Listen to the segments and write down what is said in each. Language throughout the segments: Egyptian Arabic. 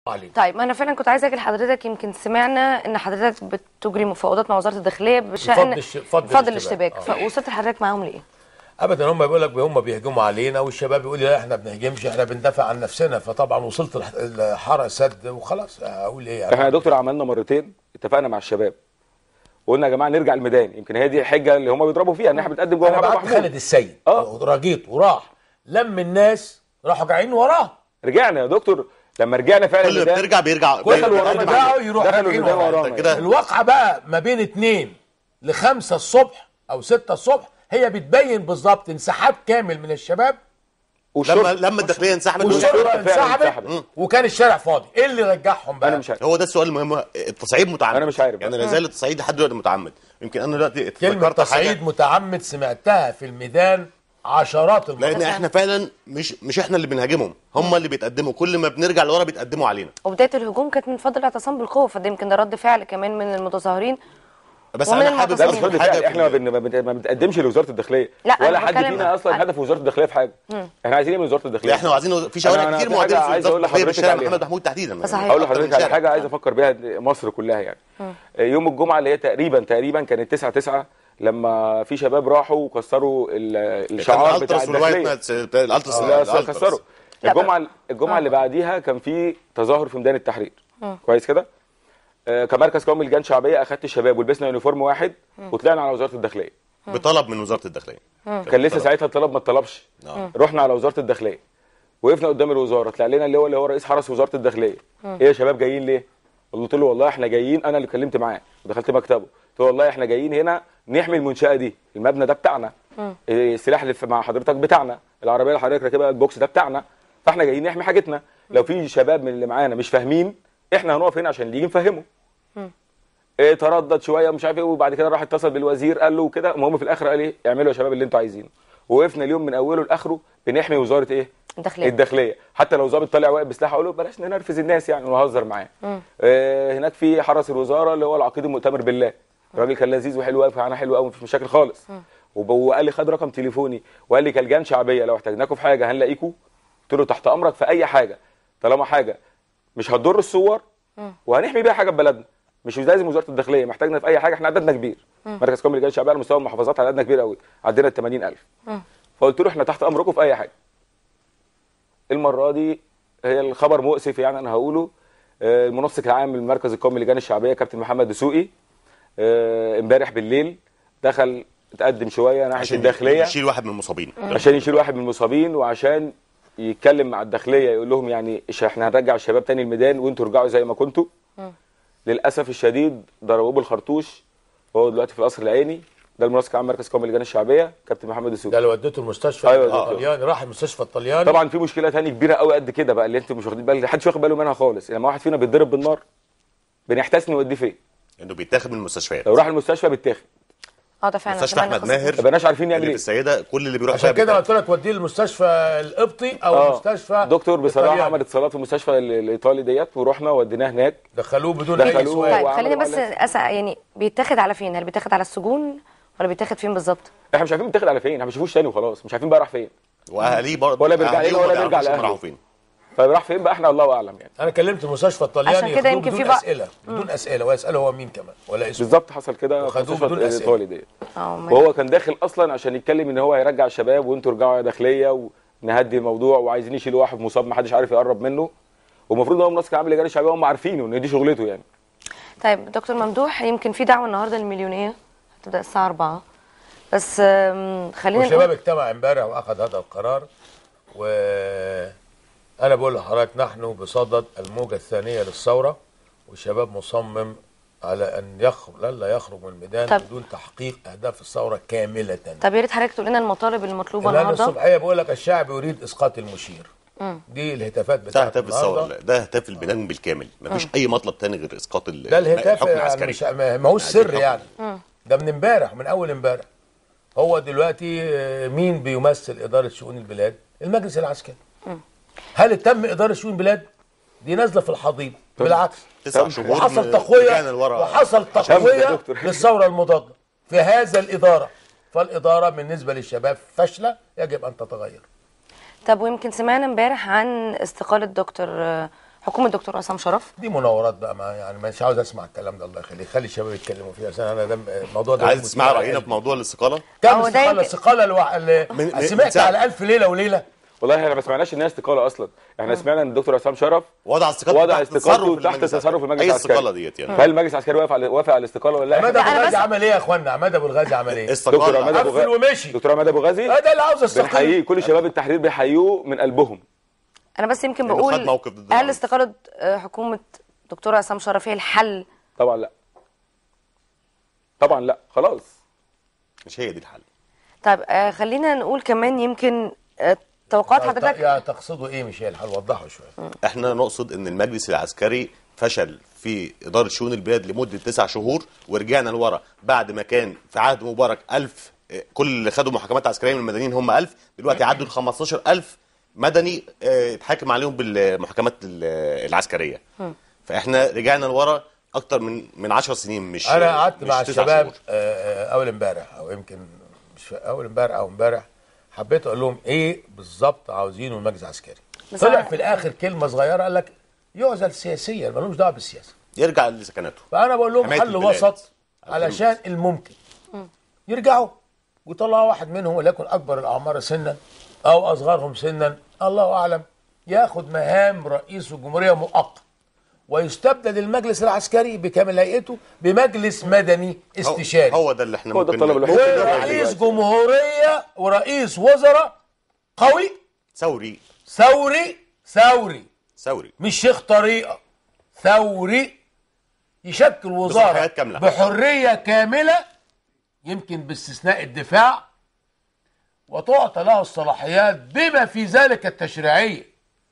علينا طيب ما انا فعلا كنت عايزه اجي لحضرتك يمكن سمعنا ان حضرتك بتجري مفاوضات مع وزاره الداخليه بشان بفضل الش- بفضل فضل الاشتباك. الاشتباك آه. فوصلت حضرتك معاهم لايه؟ ابدا هم بيقول لك هم بيهجموا علينا والشباب يقول لي لا احنا بنهجمش احنا بندافع عن نفسنا فطبعا وصلت الح- الحاره سد وخلاص اقول ايه احنا يا دكتور عملنا مرتين اتفقنا مع الشباب وقلنا يا جماعه نرجع الميدان يمكن هي دي الحجه اللي هم بيضربوا فيها ان احنا بنقدم جوه انا محمد بعت محمود خالد السيد آه. رجيت وراح لم الناس راحوا جايين وراه رجعنا يا دكتور لما رجعنا فعلا كل اللي الميدان بترجع بيرجع كل دخلوا ما ورانا يرجعوا معانا. يروحوا دخلوا راجعين الميدان ورانا. ورانا كده الواقعه بقى ما بين اتنين لخمسة الصبح او ستة الصبح هي بتبين بالظبط انسحاب كامل من الشباب لما والشرطه لما الداخليه انسحبت والشرطه فعلا انسحبت انسحبت. وكان الشارع فاضي ايه اللي رجعهم بقى انا مش عارف هو ده السؤال المهم التصعيد متعمد أنا مش عارف. يعني لا زال التصعيد لحد دلوقتي متعمد يمكن انا دلوقتي كلمه افتكرت حاجه تصعيد متعمد سمعتها في الميدان عشرات المرات لان احنا فعلا مش مش احنا اللي بنهاجمهم هم اللي بيتقدموا كل ما بنرجع لورا بيتقدموا علينا وبدايه الهجوم كانت من فضل الاعتصام بالقوه فده يمكن ده رد فعل كمان من المتظاهرين بس ومن انا حابب لا المعتصمين. مش رد حاجه فعل في احنا ما ال- بن- ما بن- ما بنتقدمش لوزاره الداخليه لا، أنا ولا حد بتكلم فينا اصلا عن- هدف وزاره الداخليه في حاجه احنا عايزين ايه من وزاره الداخليه لا احنا عايزين في شوارع أنا- أنا كتير في حاجة معديه في عايز وزاره أقول الداخليه لحضرتك بالشارع عليها. محمد محمود تحديدا يعني صحيح. اقول أكتر من لحضرتك على شارع. حاجه عايز افكر بيها مصر كلها يعني يوم الجمعه اللي هي تقريبا تقريبا كانت 9 9 لما في شباب راحوا وكسروا ال- الشعار كان بتاع الالتراس والوايت الداخليه نايتس بتاع الالتراس لا الالتراس. كسروا لا، الجمعه الجمعه اللي بعديها كان في تظاهر في ميدان التحرير كويس كده آه، كمركز قومي لجان شعبيه اخدت الشباب ولبسنا يونيفورم واحد وطلعنا على وزاره الداخليه بطلب من وزاره الداخليه كان لسه ساعتها الطلب ما اتطلبش آه. رحنا على وزاره الداخليه وقفنا قدام الوزاره طلع لنا اللي هو اللي هو رئيس حرس وزاره الداخليه ايه يا شباب جايين ليه قلت له والله احنا جايين انا اللي اتكلمت معاه ودخلت مكتبه قلت له والله احنا جايين هنا نحمي المنشاه دي المبنى ده بتاعنا إيه، السلاح اللي في- مع حضرتك بتاعنا العربيه اللي حضرتك راكبها البوكس ده بتاعنا فاحنا جايين نحمي حاجتنا لو في شباب من اللي معانا مش فاهمين احنا هنقف هنا عشان نيجي نفهمه إيه تردد شويه ومش عارف ايه وبعد كده راح اتصل بالوزير قال له كده المهم في الاخر قال ايه اعملوا يا شباب اللي انتوا عايزينه ووقفنا اليوم من اوله لاخره بنحمي وزاره ايه الداخليه الداخليه حتى لو ظابط طالع واقف بسلاح اقول له بلاش ننرفز الناس يعني ونهزر معاه آه هناك في حرس الوزاره اللي هو العقيد المؤتمر بالله الراجل كان لذيذ وحلو قوي معانا حلو قوي مفيش مشاكل خالص وب- وقال لي خد رقم تليفوني وقال لي كلجان شعبيه لو احتاجناكم في حاجه هنلاقيكم قلت له تحت امرك في اي حاجه طالما حاجه مش هتضر الصور وهنحمي بيها حاجه في بلدنا مش لازم وزاره الداخليه محتاجنا في اي حاجه احنا عددنا كبير مركز قومي للجان الشعبيه على مستوى المحافظات عددنا كبير قوي عدينا ال 80000 فقلت له احنا تحت امركم في اي حاجه المره دي هي الخبر مؤسف يعني انا هقوله آه، المنسق العام للمركز القومي للجان الشعبيه كابتن محمد دسوقي آه، امبارح بالليل دخل اتقدم شويه ناحيه عشان الداخليه يشيل واحد من المصابين عشان يشيل واحد من المصابين وعشان يتكلم مع الداخليه يقول لهم يعني إيش احنا هنرجع الشباب تاني الميدان وانتوا ارجعوا زي ما كنتوا للاسف الشديد ضربوه بالخرطوش وهو دلوقتي في القصر العيني ده المنسق العام مركز قومي للجان الشعبيه كابتن محمد ده السوقي اللي وديته المستشفى أيوة، دكتور. الطلياني راح المستشفى الطلياني طبعا في مشكله تانية كبيره قوي قد كده بقى اللي انتوا مش واخدين بالك محدش واخد باله منها خالص لما واحد فينا بيتضرب بالنار بنحتاس نوديه فين انه بيتاخد من المستشفيات لو راح المستشفى بيتاخد اه ده فعلا مستشفى سمعنا احمد قصة ماهر ما بقناش عارفين نعمل اللي في ايه السيده كل اللي بيروح عشان فيها كده بيتاخد. قلت لك وديه المستشفى القبطي او اه المستشفى دكتور بصراحه الطلياني. عمل اتصالات في المستشفى ال- الايطالي ديت ورحنا وديناه هناك دخلوه بدون اي دخلوه. سؤال طيب وعملوا خليني بس عليه- اسال يعني بيتاخد على فين؟ هل بيتاخد على السجون ولا بيتاخد فين بالظبط؟ احنا مش عارفين بيتاخد على فين احنا ما بنشوفوش تاني وخلاص مش عارفين بقى راح فين واهاليه برضه ولا بيرجع أهاليه لنا ولا ما بيرجع بيعرفوش هم لأهله. راحوا فين فراح فين بقى احنا الله اعلم يعني انا كلمت المستشفى الطلياني عشان كده ياخدوه يمكن بدون في بقى- اسئله بدون اسئله ويساله هو مين كمان ولا اسمه بالظبط حصل كده في وخدوه المستشفى بدون أسئلة. الايطالي ديت اه ما- وهو كان داخل اصلا عشان يتكلم ان هو هيرجع الشباب وانتوا ارجعوا يا داخليه ونهدي الموضوع وعايزين يشيلوا واحد مصاب ما حدش عارف يقرب منه والمفروض ان هو منسق عام لجان الشعبيه هم عارفينه ان دي شغلته يعني طيب دكتور ممدوح يمكن في دعوه النهارده للمليونيه هتبدا الساعه 4 بس آم، خلينا والشباب نقول اجتمع امبارح واخذ هذا القرار وانا بقول لحضرتك نحن بصدد الموجه الثانيه للثوره والشباب مصمم على ان يخرج لا لا يخرج من الميدان طب. بدون تحقيق اهداف الثوره كامله طب يا ريت حضرتك تقول لنا المطالب المطلوبه لان النهارده الصبحيه بقول لك الشعب يريد اسقاط المشير دي الهتافات ده بتاعت هتاف الثوره النهارده ده هتاف البلاد بالكامل مفيش اي مطلب تاني غير اسقاط ال- ده الهتاف الحكم يعني العسكري مش ما ما هوش عايزين سر حكم. يعني ده من امبارح من اول امبارح هو دلوقتي آه، مين بيمثل اداره شؤون البلاد المجلس العسكري هل تم اداره شؤون البلاد دي نازله في الحضيض بالعكس تسع شهور وحصل من- تقويه رجعنا لورا. وحصل يا تقويه دكتور. للثوره المضاده في هذا الاداره فالاداره بالنسبه للشباب فاشله يجب ان تتغير طب ويمكن سمعنا امبارح عن استقاله دكتور آه، حكومه دكتور عصام شرف دي مناورات بقى ما يعني مش عاوز اسمع الكلام ده الله يخليك خلي الشباب يتكلموا فيها عشان انا ده الموضوع ده عايز تسمع راينا في موضوع الاستقاله كم هو ده استقاله يمكن- استقاله الوح... اللي من- من سمعت ساعة. على ألف ليله وليله والله احنا ما سمعناش انها استقاله اصلا احنا سمعنا ان الدكتور عصام شرف وضع استقالته وضع تحت استقالته تصرف تحت المجلس تصرف المجلس اي العسكري استقاله ديت يعني فهل المجلس العسكري وافق على وافق على الاستقاله ولا عماد لا؟ ابو أنا الغازي بس- عمل ايه يا اخوانا عماد ابو الغازي عمل ايه دكتور عماد استقاله ابو قفل غازي ومشي دكتور عماد ابو غازي ده اللي عاوز استقيل بنحييه كل شباب التحرير بيحيوه من قلبهم انا بس يمكن لأنه بقول خد موقف ضد هل الرئيس. استقاله آه، حكومه دكتور عصام شرف هي الحل طبعا لا طبعا لا خلاص مش هي دي الحل طيب آه، خلينا نقول كمان يمكن آه، توقعات حضرتك يا تقصدوا ايه مش هي الحل وضحوا شويه احنا نقصد ان المجلس العسكري فشل في اداره شؤون البلاد لمده تسع شهور ورجعنا لورا بعد ما كان في عهد مبارك 1000 اه، كل اللي خدوا محاكمات عسكريه من المدنيين هم 1000 دلوقتي عدوا ل 15000 مدني اه، اتحاكم عليهم بالمحاكمات ال- العسكريه فاحنا رجعنا لورا اكتر من من 10 سنين مش انا قعدت مش مع تسع الشباب شهور. آه، آه، اول امبارح او يمكن مش فا- اول امبارح او امبارح حبيت اقول لهم ايه بالظبط عاوزينه من المجلس العسكري بس طلع أنا- في الاخر كلمه صغيره قال لك يعزل سياسيا ملوش دعوه بالسياسه يرجع لسكناته فانا بقول لهم حماية حل البلاد. وسط علشان الممكن يرجعوا ويطلعوا واحد منهم وليكن اكبر الاعمار سنا او اصغرهم سنا الله اعلم ياخد مهام رئيس الجمهوريه مؤقت ويستبدل المجلس العسكري بكامل هيئته بمجلس مدني هو- استشاري هو ده اللي احنا هو ده ممكن الطلب الوحيد. ورئيس جمهوريه ورئيس وزراء قوي ثوري ثوري ثوري ثوري مش شيخ طريقه ثوري يشكل وزاره بصلاحيات كاملة. بحريه كامله يمكن باستثناء الدفاع وتعطى له الصلاحيات بما في ذلك التشريعيه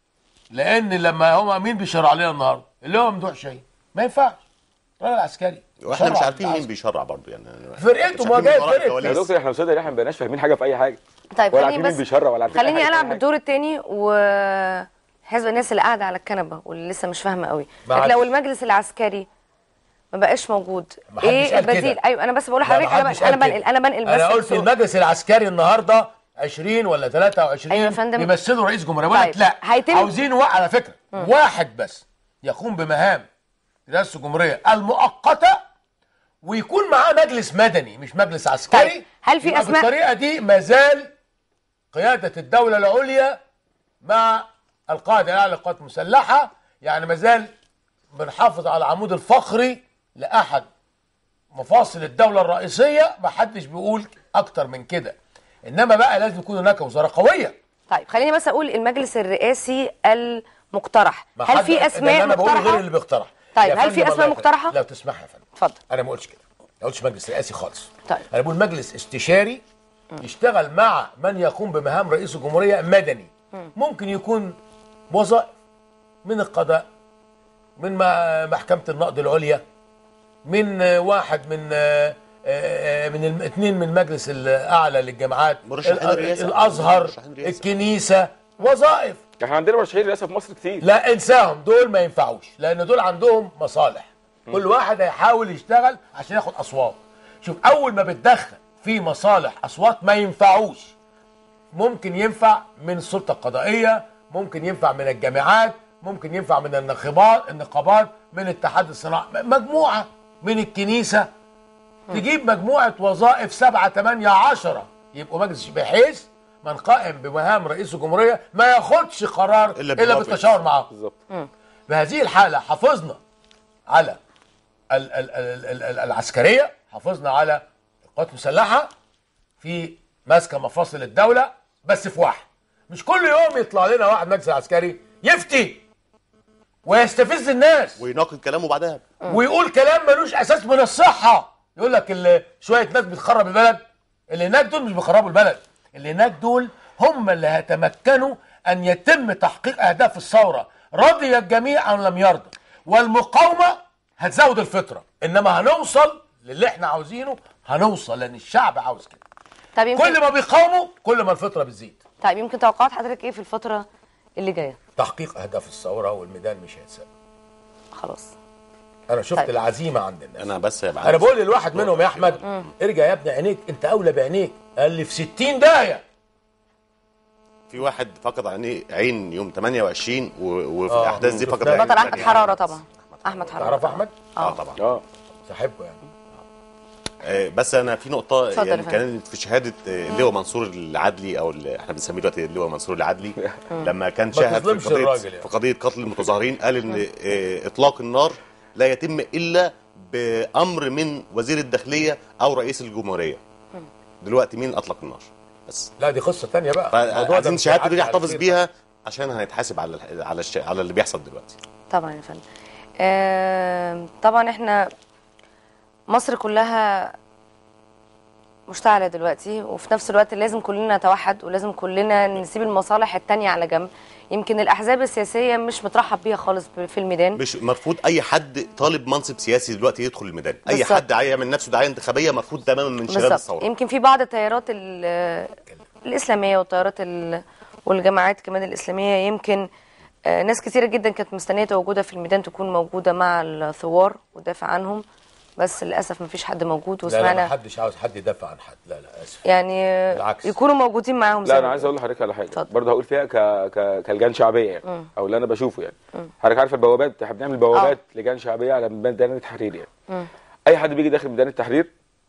لان لما هم مين بيشرع علينا النهارده اللي هو ممدوح شيء ما ينفعش راجل عسكري واحنا مش شرع عارفين مين بالعسكر. بيشرع برضه يعني فرقته مش ما عارفين جاي مين ورا فرقته. يا الكواليس. دكتور احنا وصلنا احنا ما بقيناش فاهمين حاجه في اي حاجه طيب ولا خليني عارفين مين بس بيشرع ولا عارفين خليني أي حاجة في العب أي حاجة. الدور الثاني و حزب الناس اللي قاعده على الكنبه واللي لسه مش فاهمه قوي ما لكن عادش. لو المجلس العسكري ما بقاش موجود ما حدش ايه قال كده. البديل ايوه انا بس بقول لا، لحضرتك ما انا حدش بن- انا قال بنقل كده. انا بنقل بس انا قلت الصورة. المجلس العسكري النهارده 20 ولا 23 أيوة يا فندم. بيمثلوا رئيس جمهوريه بقول لك طيب، لا هيتم- عاوزين وا- على فكره واحد بس يقوم بمهام رئاسه الجمهوريه المؤقته ويكون معاه مجلس مدني مش مجلس عسكري طيب، هل في يبقى أسماء؟ بالطريقه دي مازال قياده الدوله العليا مع القائد الاعلى للقوات المسلحه يعني مازال بنحافظ على العمود الفقري لاحد مفاصل الدولة الرئيسية ما حدش بيقول أكتر من كده إنما بقى لازم يكون هناك وزارة قوية طيب خليني بس اقول المجلس الرئاسي المقترح ما هل حد- في ده اسماء اللي أنا بقوله غير مقترحه اللي بيقترح طيب، يا هل في فندم أسماء الله يخليك. مقترحة؟ لو تسمح يا فندم اتفضل أنا ما قلتش كده ما قلتش مجلس رئاسي خالص طيب. أنا بقول مجلس استشاري يشتغل مع من يقوم بمهام رئيس الجمهورية مدني ممكن يكون وظائف من القضاء من ما- محكمة النقد العليا من آه، واحد من آه، آه، آه، من الم- اثنين من المجلس الاعلى للجامعات مرشحين ال- الرئاسة. الازهر مرشحين الرئاسة. الكنيسه وظائف احنا عندنا مرشحين رئاسه في مصر كتير لا انساهم دول ما ينفعوش لان دول عندهم مصالح كل واحد هيحاول يشتغل عشان ياخد اصوات شوف اول ما بتدخل في مصالح اصوات ما ينفعوش ممكن ينفع من السلطه القضائيه ممكن ينفع من الجامعات ممكن ينفع من النقابات النقابات من اتحاد الصناعه مجموعه من الكنيسه تجيب مجموعه وظائف سبعة ثمانية عشرة يبقوا مجلس بحيث من قائم بمهام رئيس الجمهوريه ما ياخدش قرار إلا الا بالوافق. بالتشاور معاه بالظبط بهذه الحالة حافظنا على ال ال ال ال ال العسكرية حافظنا على القوات المسلحة في ماسكة مفاصل الدولة بس في واحد مش كل يوم يطلع لنا واحد مجلس عسكري يفتي ويستفز الناس ويناقض كلامه بعدها ويقول كلام ملوش اساس من الصحه يقول لك اللي شويه ناس بتخرب البلد اللي هناك دول مش بيخربوا البلد اللي هناك دول هم اللي هيتمكنوا ان يتم تحقيق اهداف الثوره رضي الجميع ام لم يرضى والمقاومه هتزود الفطره انما هنوصل للي احنا عاوزينه هنوصل لان الشعب عاوز كده طيب يمكن كل ما بيقاوموا كل ما الفطره بتزيد طيب يمكن توقعات حضرتك ايه في الفتره اللي جايه تحقيق اهداف الثوره والميدان مش هيتساب خلاص انا شفت طيب. العزيمه عند الناس انا بس هيبقى انا بقول للواحد منهم يا احمد ارجع يا ابني عينيك انت اولى بعينيك قال لي في 60 داهيه في واحد فقد عينيه عين يوم 28 و- وفي آه، الاحداث دي شفناه. فقد العين بطل احمد الثانية. حراره طبعا احمد حراره تعرف احمد اه طبعا اه صاحبه يعني آه، بس انا في نقطه اتفضل يا يعني فندم. كانت في شهاده آه، اللواء منصور العدلي او اللي احنا بنسميه دلوقتي اللواء منصور العدلي لما كان شاهد في تظلمش قضيه الراجل يعني. في قضيه قتل المتظاهرين قال ان آه، اطلاق النار لا يتم الا بامر من وزير الداخليه او رئيس الجمهوريه دلوقتي مين اطلق النار بس لا دي قصه ثانيه بقى الموضوع ده فعايزين مش شهادته دي هيعدي على يحتفظ خير. بيها عشان هنتحاسب على الح- على الش... على اللي بيحصل دلوقتي طبعا يا فندم آه، طبعا احنا مصر كلها مشتعلة دلوقتي وفي نفس الوقت لازم كلنا نتوحد ولازم كلنا نسيب المصالح التانية على جنب يمكن الأحزاب السياسية مش مترحب بيها خالص في الميدان مش مرفوض اي حد طالب منصب سياسي دلوقتي يدخل الميدان اي بالظبط. حد عايز يعمل نفسه دعايه انتخابيه مرفوض تماما من شباب بالظبط الثوره يمكن في بعض التيارات ال- الإسلامية والتيارات ال- والجماعات كمان الإسلامية يمكن آه، ناس كثيرة جدا كانت مستنية تواجدها في الميدان تكون موجودة مع الثوار وتدافع عنهم بس للأسف مفيش حد موجود لا لا وسمعنا ما حدش عاوز حد يدافع عن حد لا لا اسف يعني بالعكس. يكونوا موجودين معاهم زي لا ما انا عايز بيقولوا. اقول لحضرتك على حاجه اتفضل. برضه هقول فيها ك... ك... كلجان شعبيه يعني او اللي انا بشوفه يعني حضرتك عارف البوابات احنا بنعمل بوابات لجان شعبيه على ميدان التحرير يعني اي حد بيجي داخل ميدان التحرير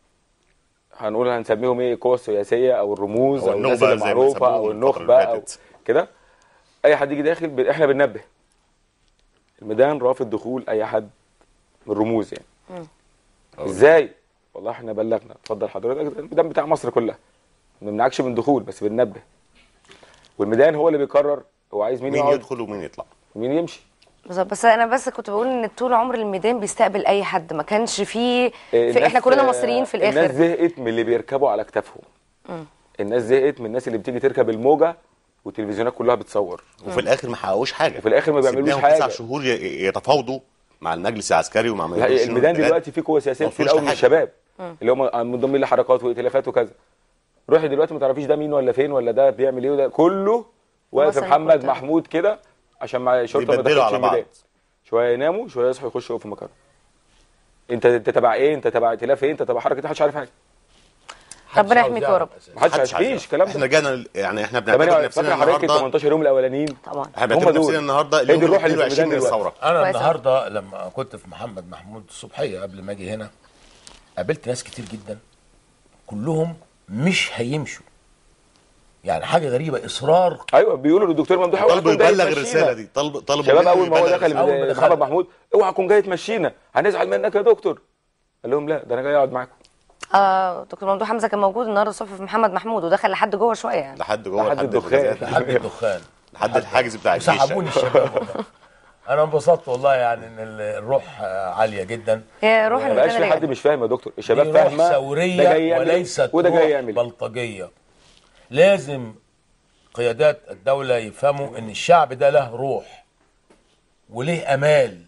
هنقول هنسميهم ايه القوى السياسيه او الرموز أو او الناس النخبة اللي زي ما معروفه سموهم او الفترة اللي النخبه او فاتت. كده اي حد يجي داخل ب... احنا بننبه الميدان رافض دخول اي حد من الرموز يعني ازاي والله احنا بلغنا اتفضل حضرتك الميدان بتاع مصر كلها ما بنمنعكش من دخول بس بننبه والميدان هو اللي بيقرر هو عايز مين, مين يقعد يدخل ومين يطلع ومين يمشي بالظبط بس انا بس كنت بقول ان طول عمر الميدان بيستقبل اي حد ما كانش فيه إيه، في احنا الناس- كلنا مصريين في الناس الاخر زهقت من اللي بيركبوا على اكتافهم الناس زهقت من الناس اللي بتيجي تركب الموجه والتلفزيونات كلها بتصور وفي الاخر ما حققوش حاجه وفي الآخر ما بيعملوش سيبناهم حاجة. تسع شهور ي- يتفاوضوا مع المجلس العسكري ومع لا مجلس الميدان البلاد. دلوقتي فيه قوى سياسيه ما كتير فيهوش قوي من حاجة. الشباب اللي هم منضمين لحركات وائتلافات وكذا روحي دلوقتي ما تعرفيش ده مين ولا فين ولا ده بيعمل ايه وده كله واقف مثلا محمد كنت- محمود كده عشان مع الشرطه ما بيبدلوا تدخلش على بعض. الميدان شويه يناموا شويه يصحوا يخشوا في مكانهم انت انت تبع ايه انت تبع ائتلاف ايه انت تبع حركه إيه؟ محدش عارف حاجه محدش ربنا عاوز يحميك يا يعرف رب. أساساً. محدش محدش عارفيش عايز الكلام احنا ده جانا يعني احنا بنعتبر كمان نفسنا فاكر حضرتك ال النهارده 18 يوم الاولانيين طبعا احنا هم بنعتبر دول. نفسنا النهارده هي دي اليوم الروح اللي في 22 من الميدان الثوره انا كويس أوي. النهارده لما كنت في محمد محمود الصبحيه قبل ما اجي هنا قابلت ناس كتير جدا كلهم مش هيمشوا يعني حاجه غريبه اصرار ايوه بيقولوا للدكتور ممدوح اوعى طالبوا تكون جاي يبلغ تمشينا. الرساله دي طلب طلبوا شباب منه اول ما هو يبلغ دخل الرسالة. أول ما دخل. محمد محمود اوعى تكون جاي تمشينا هنزعل منك يا دكتور قال لهم لا ده انا جاي اقعد معاكم آه دكتور ممدوح حمزه كان موجود النهارده الصبح في محمد محمود ودخل لحد جوه شويه يعني لحد جوه لحد الدخان. الغازات، لحد الدخان لحد الحاجز بتاع الجيش سحبوني الشباب والله. انا انبسطت والله يعني ان ال- الروح آه، عاليه جدا هي روح ما بقاش في الميدان حد مش فاهم يا دكتور دي الشباب روح فاهمه ده جاي ثوريه يعمل إيه وليست وده جاي روح يعمل إيه. بلطجيه لازم قيادات الدوله يفهموا ان الشعب ده له روح وليه امال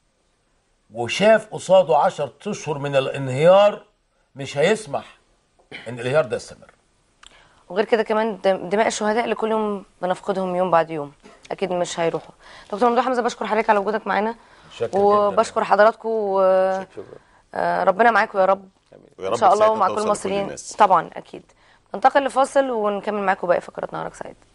وشاف قصاده عشر اشهر من الانهيار مش هيسمح ان الانهيار ده يستمر وغير كده كمان دم- دماء الشهداء اللي كل يوم بنفقدهم يوم بعد يوم اكيد مش هيروحوا دكتور ممدوح حمزه بشكر حضرتك على وجودك معانا شكرا جدا. وبشكر حضراتكم وربنا شكرا معاكم يا رب ويا رب ان شاء الله رسالتنا ومع توصل كل لكل المصريين الناس. طبعا اكيد ننتقل لفاصل ونكمل معاكم باقي فقرات نهارك سعيد